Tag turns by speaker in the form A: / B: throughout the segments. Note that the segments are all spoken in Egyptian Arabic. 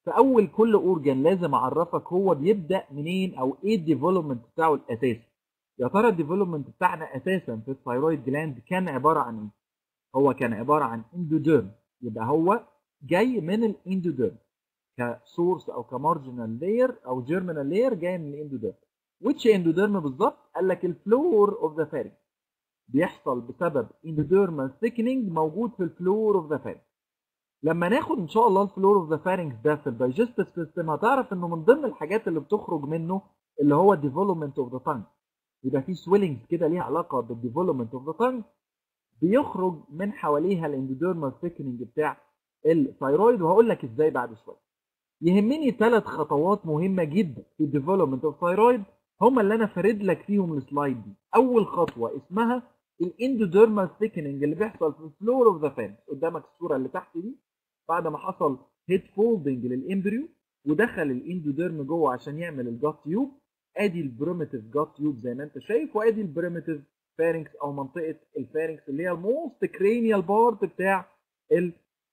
A: في اول كل اورجان لازم اعرفك هو بيبدا منين او ايه الديفلوبمنت بتاعه الاساسي يا ترى الديفلوبمنت بتاعنا اساسا في الثايرويد جلاند كان عباره عن ايه هو كان عباره عن اندوديرم يبقى هو جاي من الاندوديرم كسورس او كمارجنال لاير او جيرمينال لاير جاي من الاندوديرم which اندوديرم بالظبط قال لك الفلور اوف ذا فارنج بيحصل بسبب اندوديرمال ثيكنينج موجود في الفلور اوف ذا فارنج لما ناخد ان شاء الله الفلور اوف ذا فارنج ده في الدايجستيف سيستم هتعرف انه من ضمن الحاجات اللي بتخرج منه اللي هو ديفلوبمنت اوف ذا تانج يبقى في سويلنج كده ليها علاقه بالديفلوبمنت اوف ذا تانج بيخرج من حواليها الاندوديرمال ثيكنينج بتاع الثايرويد وهقول لك ازاي بعد شويه يهمني ثلاث خطوات مهمه جدا في الديفلوبمنت اوف ثايرويد هم اللي انا فارد لك فيهم السلايد دي اول خطوه اسمها الاندوديرمال ثيكنينج اللي بيحصل في الفلور اوف ذا فان قدامك الصوره اللي تحت دي بعد ما حصل هيد فولدنج للامبريو ودخل الاندوديرم جوه عشان يعمل الجات تيوب ادي البريمتيف جات تيوب زي ما انت شايف وادي البريمتيف فارنكس او منطقه الفارنكس اللي هي الموست كرينيال بارت بتاع ال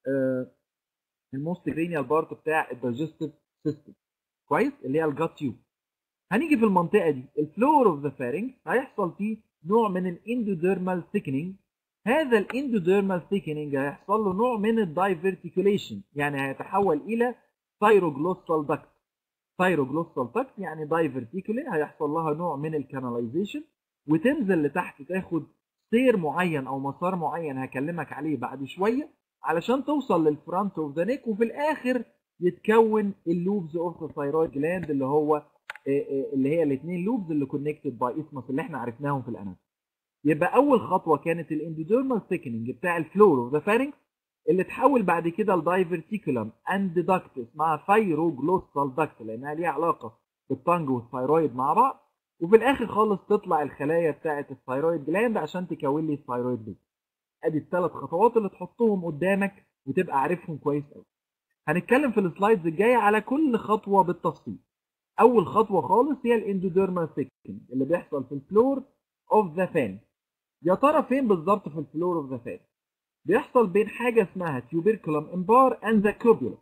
A: الموست كرينيال بارت بتاع الدايجستيف سيستم كويس اللي هي الجات تيوب هنيجي في المنطقه دي الفلور اوف ذا فارنكس هيحصل فيه نوع من الاندوديرمال ثيكنينج هذا الاندوديرمال ثيكنينج هيحصل له نوع من الدايفرتيكوليشن يعني هيتحول الى ثايروجلوسال داكت ثايروجلوسال داكت يعني دايفرتيكولي هيحصل لها نوع من الكاناليزيشن وتنزل لتحت تاخد سير معين او مسار معين هكلمك عليه بعد شويه علشان توصل للفرونت اوف ذا نيك وفي الاخر يتكون اللوبز اوف ذا ثايرويد جلاند اللي هو اللي هي الاثنين لوبز اللي كونكتد باي اسمس اللي احنا عرفناهم في الاناتومي يبقى اول خطوه كانت الاندوديرمال ثيكنينج بتاع الفلور اوف ذا فارنكس اللي تحول بعد كده لدايفرتيكولم اند داكت اسمها ثايروجلوسال داكت لانها ليها علاقه بالتانج والثايرويد مع بعض وفي الاخر خالص تطلع الخلايا بتاعه الثايرويد جلاند عشان تكون لي الثايرويد بيت ادي الثلاث خطوات اللي تحطهم قدامك وتبقى عارفهم كويس قوي هنتكلم في السلايدز الجايه على كل خطوه بالتفصيل اول خطوه خالص هي الاندوديرمال ثيكنينج اللي بيحصل في الفلور اوف ذا فان يا ترى فين بالظبط في الفلور اوف ذا فان بيحصل بين حاجه اسمها تيوبركلم امبار اند ذا كوبيولا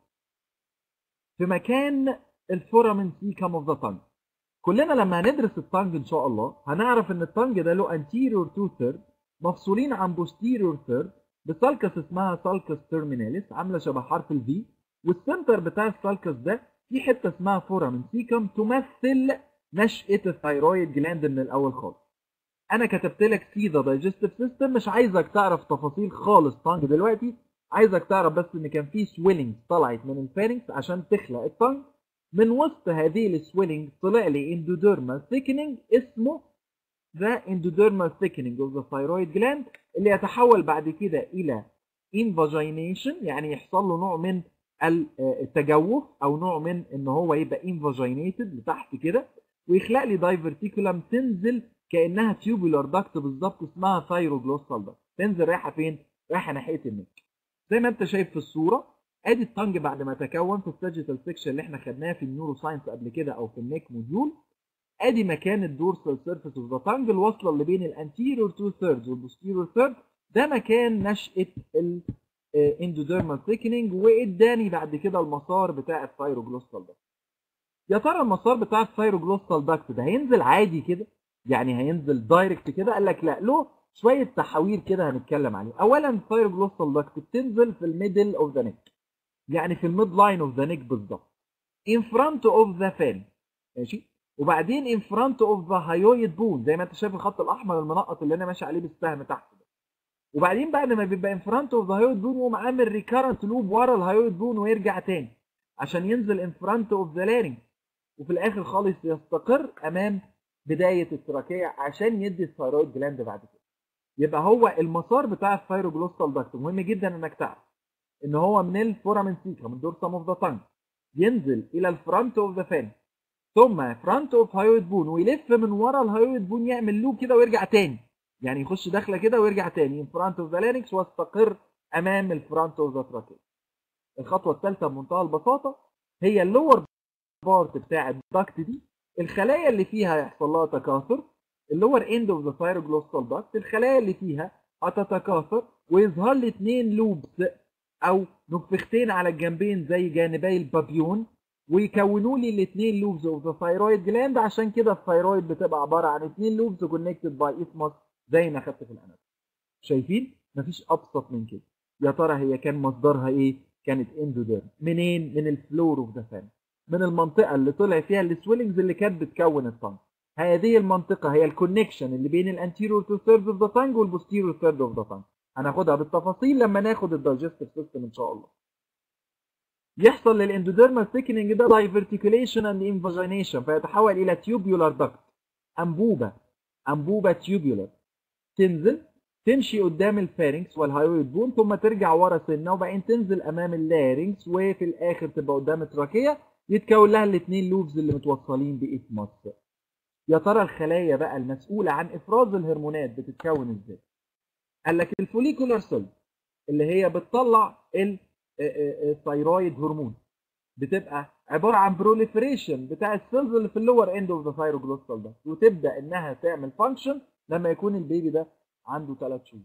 A: في مكان الفورامين سيكم اوف ذا تانج كلنا لما هندرس التانج ان شاء الله هنعرف ان التانج ده له anterior تو ثيرد مفصولين عن posterior ثيرد بسالكس اسمها سالكس تيرميناليس عامله شبه حرف الفي والسنتر بتاع السالكس ده في حته اسمها فورامين سيكم تمثل نشأة الثايرويد جلاند من الأول خالص. أنا كتبت لك سي ذا دايجستيف سيستم مش عايزك تعرف تفاصيل خالص تانج دلوقتي، عايزك تعرف بس إن كان في سويلنج طلعت من الفارنكس عشان تخلق التانج. من وسط هذه السويلنج طلع لي اندوديرمال ثيكنينج اسمه ذا اندوديرمال ثيكنينج اوف ذا ثايرويد جلاند اللي يتحول بعد كده إلى انفاجينيشن يعني يحصل له نوع من التجوف او نوع من ان هو يبقى انفاجينيتد لتحت كده ويخلق لي دايفرتيكولم تنزل كانها تيوبولار داكت بالظبط اسمها ثايروجلوسال داكت تنزل رايحه فين؟ رايحه ناحيه النك زي ما انت شايف في الصوره ادي التانج بعد ما تكون في الساجيتال سيكشن اللي احنا خدناه في النيورو ساينس قبل كده او في النيك موديول ادي مكان الدورسال سيرفيس اوف ذا تانج الواصله اللي بين الانتيريور تو ثيردز والبوستيريور ثيرد ده مكان نشاه اندوديرمال ثيكنينج واداني بعد كده المسار بتاع الثايروجلوسال داكت يا ترى المسار بتاع الثايروجلوسال داكت ده هينزل عادي كده يعني هينزل دايركت كده قال لك لا له شويه تحاوير كده هنتكلم عليه اولا الثايروجلوسال داكت بتنزل في الميدل اوف ذا نيك يعني في الميد لاين اوف ذا نيك بالظبط ان فرونت اوف ذا فان ماشي وبعدين ان فرونت اوف ذا هايويد بون زي ما انت شايف الخط الاحمر المنقط اللي انا ماشي عليه بالسهم تحت ده وبعدين بعد ما بيبقى ان فرونت اوف ذا هايويد بون يقوم عامل ريكارنت لوب ورا الهايويد بون ويرجع تاني عشان ينزل ان فرونت اوف ذا لارنج وفي الاخر خالص يستقر امام بدايه التراكيه عشان يدي الثايرويد جلاند بعد كده يبقى هو المسار بتاع الثايروجلوسال داكت مهم جدا انك تعرف ان هو من الفورامين سيكا من دورسام اوف ذا تانج ينزل الى الفرونت اوف ذا فان ثم فرونت اوف هايويد بون ويلف من ورا الهايويد بون يعمل لوب كده ويرجع تاني يعني يخش داخله كده ويرجع تاني فرونت اوف ذا لارنكس واستقر امام الفرونت اوف ذا تراكيه الخطوه الثالثه بمنتهى البساطه هي اللور بارت بتاع الدكت دي الخلايا اللي فيها هيحصل لها تكاثر اللور اند اوف ذا ثايروجلوسال داكت الخلايا اللي فيها هتتكاثر ويظهر لي اثنين لوبس او نفختين على الجنبين زي جانبي البابيون ويكونوا لي الاثنين لوبز اوف ذا ثايرويد جلاند عشان كده الثايرويد بتبقى عباره عن اثنين لوبز كونكتد باي اثموس زي ما خدت في الاناتومي شايفين مفيش ابسط من كده يا ترى هي كان مصدرها ايه كانت اندوديرم منين من الفلور اوف ذا فان من المنطقه اللي طلع فيها السويلنجز اللي كانت بتكون الطنج هذه المنطقه هي الكونكشن اللي بين الانتيريور تو ثيرد اوف ذا تانج والبوستيريور ثيرد اوف ذا تانج هناخدها بالتفاصيل لما ناخد الدايجستيف سيستم ان شاء الله يحصل للاندوديرمال ثيكنينج ده دايفرتيكوليشن اند انفاجينيشن فيتحول الى تيوبيولار داكت انبوبه انبوبه تيوبيولار تنزل تمشي قدام الفارنكس والهايرويد بون ثم ترجع ورا سنه وبعدين تنزل امام اللارنكس وفي الاخر تبقى قدام التراكيه يتكون لها الاثنين لوبز اللي متوصلين باثموس يا ترى الخلايا بقى المسؤوله عن افراز الهرمونات بتتكون ازاي قال لك الفوليكولار سيل اللي هي بتطلع الثايرويد هرمون بتبقى عباره عن بروليفريشن بتاع السيلز اللي في اللور اند اوف ذا ثايروجلوستال ده وتبدا انها تعمل فانكشن لما يكون البيبي ده عنده 3 شهور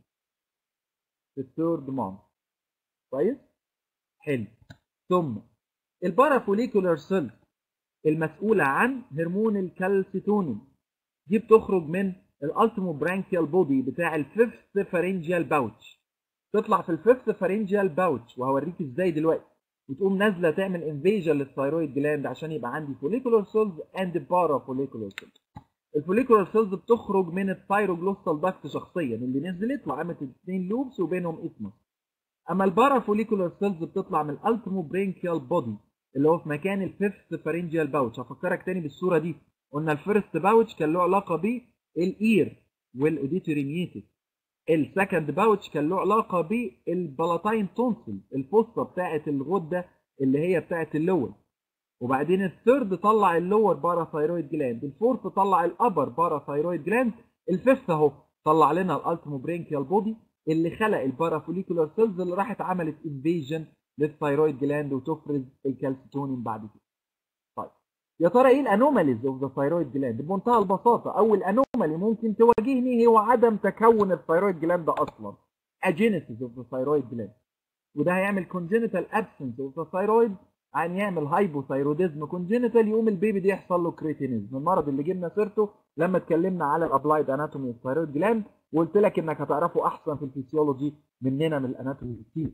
A: في الثيرد مانث كويس حلو ثم البارافوليكولار سيل المسؤوله عن هرمون الكالسيتونين دي بتخرج من الالتيمو برانكيال بودي بتاع الفيفث فارنجيال باوتش تطلع في الفيفث فارنجيال باوتش وهوريك ازاي دلوقتي وتقوم نازله تعمل انفيجن للثايرويد جلاند عشان يبقى عندي فوليكولار سيلز اند بارا فوليكولار سيلز الفوليكولار سيلز بتخرج من الثايروجلوستال داكت شخصيا اللي نزلت وعملت اثنين لوبس وبينهم اثمس اما البارا فوليكولار سيلز بتطلع من الالتيمو برانكيال بودي اللي هو في مكان الفيفث فارنجيال باوتش هفكرك تاني بالصوره دي قلنا الفيرست باوتش كان له علاقه بالاير والاوديتوري ميوتس السكند باوتش كان له علاقه بالبلاتاين تونسل الفصه بتاعه الغده اللي هي بتاعه اللور وبعدين الثيرد طلع اللور باراثايرويد جلاند الفورث طلع الابر باراثايرويد جلاند الفيفث اهو طلع لنا الالتيمو برينكيال بودي اللي خلق البارافوليكولار سيلز اللي راحت عملت انفيجن للثايرويد جلاند وتفرز الكالسيتونين بعد كده طيب يا ترى ايه الانوماليز اوف ذا ثايرويد جلاند بمنتهى البساطه اول انومالي ممكن تواجهني هو عدم تكون الثايرويد جلاند اصلا اجينيسيس اوف ذا ثايرويد جلاند وده هيعمل كونجنتال ابسنس اوف ذا ثايرويد عن يعمل هايبوثايروديزم كونجنتال يقوم البيبي ده يحصل له كريتينيزم المرض اللي جبنا سيرته لما اتكلمنا على الابلايد اناتومي اوف ثايرويد جلاند وقلت لك انك هتعرفه احسن في الفسيولوجي مننا من الاناتومي كتير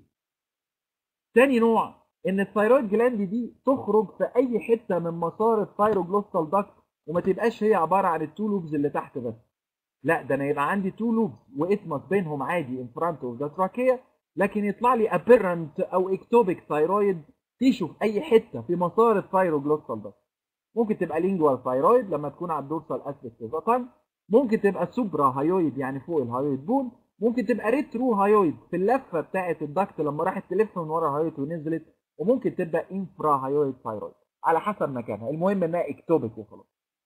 A: تاني نوع ان الثايرويد جلاند دي تخرج في اي حته من مسار الثايروجلوستال داكت وما تبقاش هي عباره عن التو لوبز اللي تحت بس لا ده انا يبقى عندي تو لوبز واثمس بينهم عادي ان فرونت اوف ذا تراكيا لكن يطلع لي ابيرنت او اكتوبيك ثايرويد تيشو في اي حته في مسار الثايروجلوستال داكت ممكن تبقى لينجوال ثايرويد لما تكون على الدورسال اسبكت اوف ذا ممكن تبقى سوبرا هايويد يعني فوق الهايويد بون ممكن تبقى ريترو هايويد في اللفه بتاعه الدكت لما راحت تلف من ورا الهايويد ونزلت وممكن تبقى انفرا هايويد ثايرويد على حسب مكانها المهم انها اكتوبيك وخلاص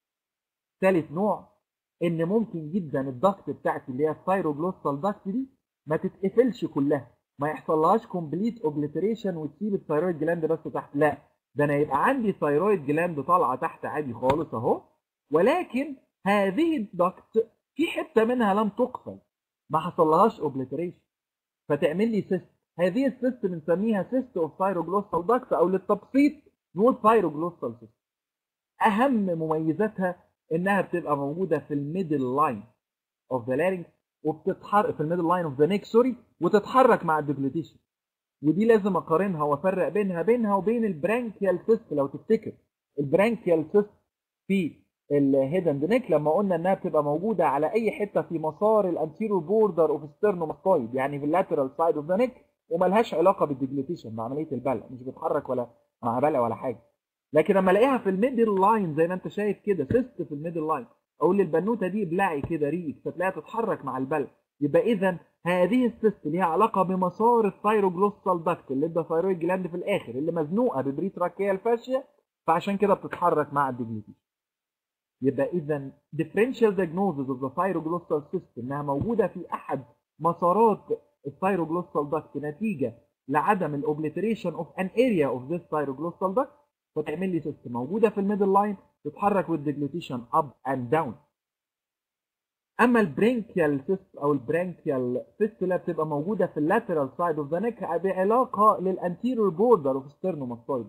A: ثالث نوع ان ممكن جدا الدكت بتاعتي اللي هي الثايروجلوستال دكت دي ما تتقفلش كلها ما يحصلهاش كومبليت اوبليتريشن وتسيب الثايرويد جلاند بس تحت لا ده انا يبقى عندي ثايرويد جلاند طالعه تحت عادي خالص اهو ولكن هذه الدكت في حته منها لم تقفل ما حصلهاش اوبليتريشن فتعمل لي سيست هذه السيست بنسميها سيست اوف ثايروجلوستال داكت او للتبسيط نقول ثايروجلوستال سيست اهم مميزاتها انها بتبقى موجوده في الميدل لاين اوف ذا لارynx وبتتحرك في الميدل لاين اوف ذا نيك سوري وتتحرك مع الديجلوتيشن ودي لازم اقارنها وافرق بينها بينها وبين البرانكيال سيست لو تفتكر البرانكيال سيست في الهيد اند نيك لما قلنا انها بتبقى موجوده على اي حته في مسار الانتيريور بوردر اوف ستيرنوماستويد يعني في اللاترال سايد اوف ذا نيك وملهاش علاقه بالديجلوتيشن بعمليه البلع مش بتحرك ولا مع بلع ولا حاجه لكن لما الاقيها في الميدل لاين زي ما انت شايف كده سيست في الميدل لاين اقول للبنوته دي ابلعي كده ريق فتلاقيها تتحرك مع البلع يبقى اذا هذه السيست ليها علاقه بمسار الثايروجلوستال داكت اللي ادى ثايرويد جلاند في الاخر اللي مزنوقه ببريتراكيال فاشيا فعشان كده بتتحرك مع الديجلوتيشن يبقى اذا differential diagnosis of the thyroglostal cyst انها موجوده في احد مسارات الثايروجلوستال داكت نتيجه لعدم الاوبليتريشن اوف ان اريا اوف ذس ثايروجلوستال داكت فتعمل لي سيست موجوده في الميدل لاين تتحرك والديجلوتيشن اب اند داون اما البرينكيال سيست او البرانكيال فيستولا بتبقى موجوده في اللاترال سايد اوف ذا نيك بعلاقه للانتيريور بوردر اوف ستيرنوماستويد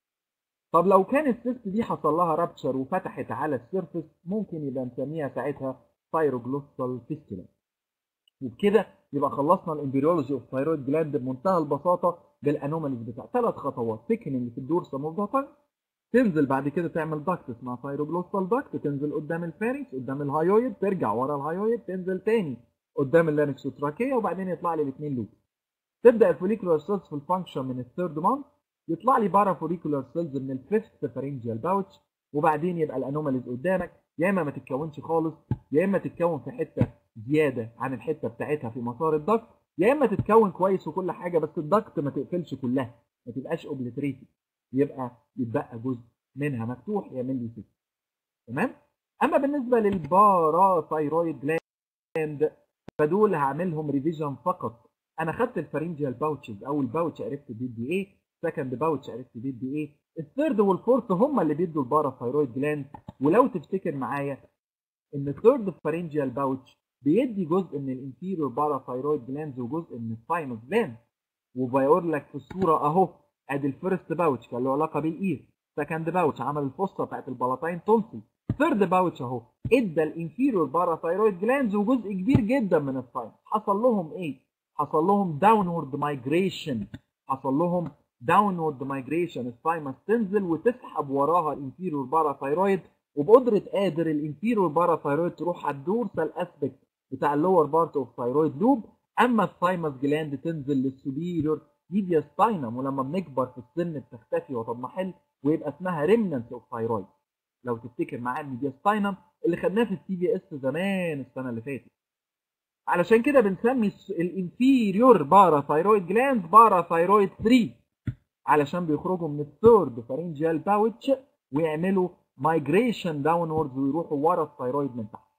A: طب لو كان السيست دي حصل لها رابتشر وفتحت على السيرفس ممكن يبقى نسميها ساعتها ثايروجلوسال فيستولا وبكده يبقى خلصنا الامبريولوجي اوف ثايرويد جلاند بمنتهى البساطه بالانوماليز بتاع ثلاث خطوات ثيكننج في الدورسم اوف ذا تنزل بعد كده تعمل داكت اسمها ثايروجلوسال داكت تنزل قدام الفارنكس قدام الهايويد ترجع ورا الهايويد تنزل تاني قدام اللانكس والتراكيه وبعدين يطلع لي الاثنين لوب تبدا الفوليكولار سيلز في الفانكشن من الثيرد مانث يطلع لي بارا فوليكولار سيلز من الفيفث فارنجيال باوتش وبعدين يبقى الانوماليز قدامك يا اما ما تتكونش خالص يا اما تتكون في حته زياده عن الحته بتاعتها في مسار الضغط يا اما تتكون كويس وكل حاجه بس الضغط ما تقفلش كلها ما تبقاش اوبليتريتد يبقى يتبقى جزء منها مفتوح يعمل لي سيست تمام اما بالنسبه للباراثايرويد جلاند فدول هعملهم ريفيجن فقط انا خدت الفارنجيال باوتشز اول باوتش عرفت بيدي ايه سكند باوتش عرفت بيدي ايه الثيرد والفورث هم اللي بيدوا الباراثايرويد جلاند ولو تفتكر معايا ان الثيرد فارنجيال باوتش بيدي جزء من الانفيريور باراثايرويد جلاندز وجزء من الثايموس جلاند وبيقول لك في الصوره اهو ادي الفيرست باوتش كان له علاقه بالاير سكند باوتش عمل الفصه بتاعت البلاتين تونسل ثيرد باوتش اهو ادى الانفيريور باراثايرويد جلاندز وجزء كبير جدا من الثايموس حصل لهم ايه حصل لهم داونورد مايجريشن حصل لهم داونورد مايجريشن الثايموس تنزل وتسحب وراها الانفيريور باراثايرويد وبقدره قادر الانفيريور باراثايرويد تروح على الدورسال اسبكت بتاع اللور بارت اوف ثايرويد لوب اما الثايموس جلاند تنزل للسوبيريور ميدياستاينم ولما بنكبر في السن بتختفي وتضمحل ويبقى اسمها ريمننت اوف ثايرويد لو تفتكر معايا الميدياستاينم اللي خدناه في السي بي اس زمان السنه اللي فاتت علشان كده بنسمي الانفيريور باراثايرويد جلاند باراثايرويد 3 علشان بيخرجوا من الثيرد فارنجيال باوتش ويعملوا مايجريشن داونوردز ويروحوا ورا الثايرويد من تحت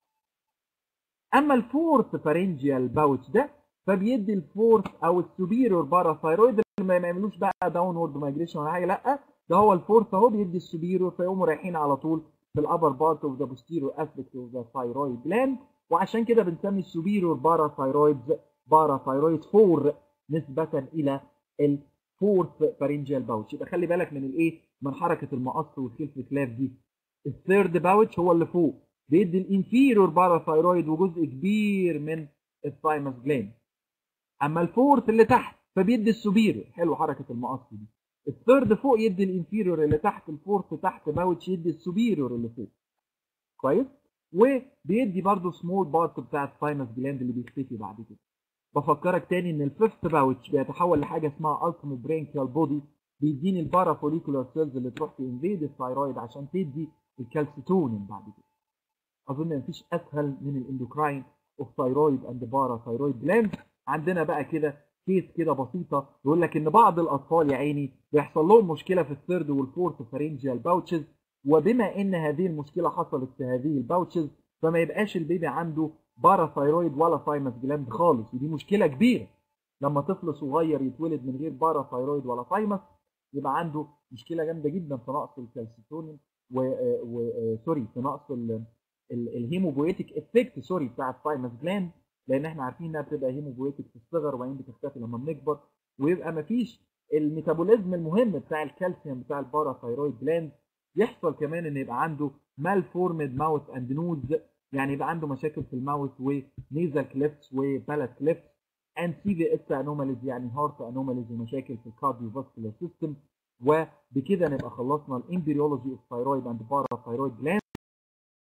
A: اما الفورث فارنجيال باوتش ده فبيدي الفورث او السوبيريور باراثايرويد اللي ما يعملوش بقى داونورد مايجريشن ولا حاجه لا ده هو الفورث اهو بيدي السوبيريور فيقوموا رايحين على طول في الابر بارت اوف ذا بوستيريور اسبكت اوف ذا ثايرويد جلاند وعشان كده بنسمي السوبيريور باراثايرويدز باراثايرويد 4 نسبه الى الفورث فارنجيال باوتش يبقى خلي بالك من الايه من حركه المقص والخلف كلاف دي الثيرد باوتش هو اللي فوق بيدي الانفيريور باراثايرويد وجزء كبير من الثايموس جلاند اما الفورث اللي تحت فبيدي السوبيريور حلو حركه المقص دي الثيرد فوق يدي الانفيريور اللي تحت الفورث تحت باوتش يدي السوبيريور اللي فوق كويس وبيدي برضه سمول بارت بتاع الثايموس جلاند اللي بيختفي بعد كده بفكرك تاني ان الفيفث باوتش بيتحول لحاجه اسمها التيميت برينكيال بودي بيديني البارا فوليكولار سيلز اللي تروح تنفيد الثايرويد عشان تدي الكالسيتونين بعد كده اظن مفيش اسهل من الاندوكراين اوف ثايرويد اند بارا ثايرويد جلاند عندنا بقى كده كيس كده بسيطه يقول لك ان بعض الاطفال يا عيني بيحصل لهم مشكله في الثيرد والفورث فارنجيال باوتشز وبما ان هذه المشكله حصلت في هذه الباوتشز فما يبقاش البيبي عنده باراثايرويد ولا ثايموس جلاند خالص ودي مشكله كبيره لما طفل صغير يتولد من غير باراثايرويد ولا ثايموس يبقى عنده مشكله جامده جدا في نقص الكالسيتونين و, و... سوري في نقص ال... ال... الهيموبويتيك افكت سوري بتاع الثايموس جلاند لان احنا عارفين انها بتبقى هيموبويتيك في الصغر وبعدين بتختفي لما بنكبر ويبقى مفيش الميتابوليزم المهم بتاع الكالسيوم بتاع الباراثايرويد جلاند يحصل كمان ان يبقى عنده مال فورمد ماوث اند نوز يعني يبقى عنده مشاكل في الماوث ونيزل كليفتس وبالات كليفتس اند سي في اس انوماليز يعني هارت انوماليز ومشاكل في الكارديو فاسكولار سيستم وبكده نبقى خلصنا الامبريولوجي اوف ثايرويد اند باراثايرويد جلاند